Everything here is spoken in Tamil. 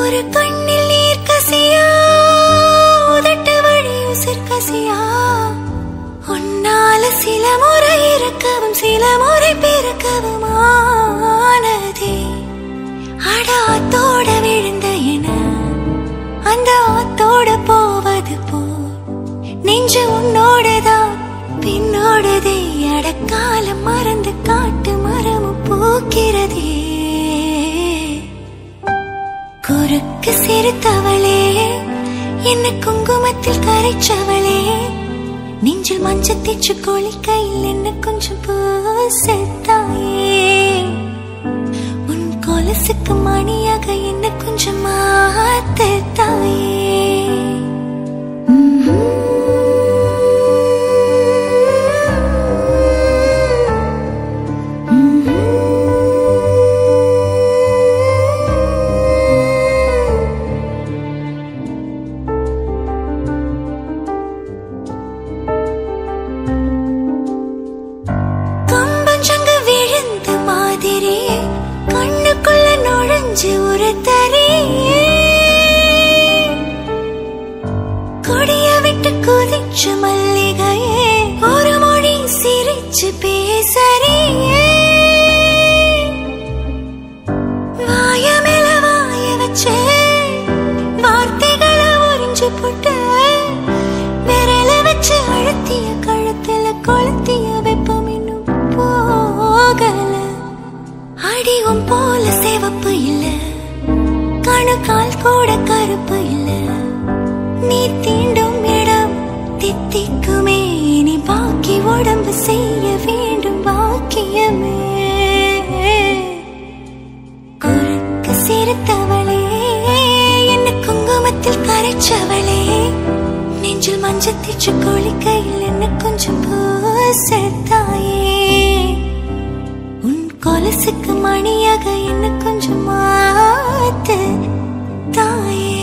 ஒரு கண்ணில் நீர் கசியா உதட்டு வழி உசிர் கசியா உன்னால சில முறை இறக்கவும் சில முறை பிறக்கவும் ஆனதே அட ஆத்தோட விழுந்த என அந்த ஆத்தோட போவது போ நெஞ்சு உன்னோடதான் பின்னோடதே அடக்காலம் மறந்து காட்டு மரமும் பூக்கிறதே குறுக்கு சிரித்தவளே என்ன குங்குமத்தில் கரைச்சவளே நெஞ்சில் மஞ்சள் தேச்சு குளிக்கையில் என்ன கொஞ்சம் பூசத்தாயே உன் கொலசுக்கு மணியாக என்ன கொஞ்சம் மாத்தத்தாயே கம்பஞ்சங்க விழுந்த மாதிரி கண்ணுக்குள்ள நுழைஞ்சு ஒரு தரையே கொடிய விட்டு குதிச்சு மல்லிகையே ஒரு மொழி சிரிச்சு பேசறியே வாய மேல வாய வச்சு வார்த்தைகளை உறிஞ்சு போட்டு விரல வச்சு அழுத்திய கழுத்துல கொளுத்திய வெப்பம் இன்னும் போகல அடிவும் போல சிவப்பு இல்ல கணுக்கால் கூட கருப்பு இல்ல நீ தீண்டும் இடம் தித்திக்குமே நீ பாக்கி உடம்பு செய்ய வேண்டும் பாக்கியமே குறுக்கு சிரித்தவளே என்ன குங்குமத்தில் கரைச்சவளே நெஞ்சில் மஞ்சள் தீச்சு குளிக்கையில் என்ன கொஞ்சம் பூசத்தாயே உன் கொலசுக்கு மணியாக என்ன கொஞ்சம் மாத்து தாயே